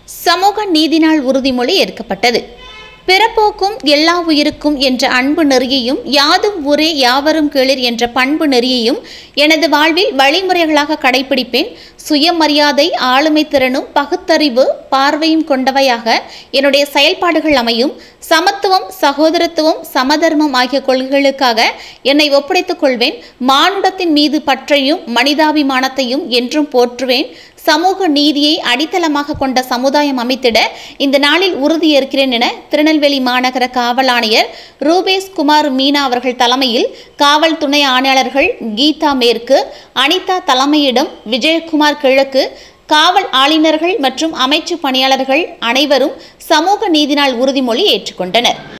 சமூக நீதி நாள் உறுதிமொழி ஏற்கப்பட்டது பிறப்போக்கும் எல்லா உயிருக்கும் என்ற அன்பு நெறியையும் யாதும் ஊரே யாவரும் கேளிர் என்ற பண்பு நெறியையும் எனது வாழ்வில் வழிமுறைகளாக கடைபிடிப்பேன் சுயமரியாதை ஆளுமை திறனும் பகுத்தறிவு பார்வையும் கொண்டவையாக என்னுடைய செயல்பாடுகள் அமையும் சமத்துவம் சகோதரத்துவம் சமதர்மம் ஆகிய கொள்கைகளுக்காக என்னை ஒப்படைத்துக் கொள்வேன் மானுடத்தின் மீது பற்றையும் மனிதாபிமானத்தையும் என்றும் போற்றுவேன் சமூக நீதியை அடித்தளமாக கொண்ட சமுதாயம் அமைத்திட இந்த நாளில் உறுதியேற்கிறேன் என திருநெல்வேலி மாநகர காவல் ஆணையர் ரூபேஸ் குமார் மீனா அவர்கள் தலைமையில் காவல் துணை ஆணையாளர்கள் கீதா மேற்கு அனிதா தலைமையிடம் விஜயகுமார் கிழக்கு காவல் ஆளுநர்கள் மற்றும் அமைச்சு பணியாளர்கள் அனைவரும் சமூக நீதி நாள் உறுதிமொழி ஏற்றுக்கொண்டனர்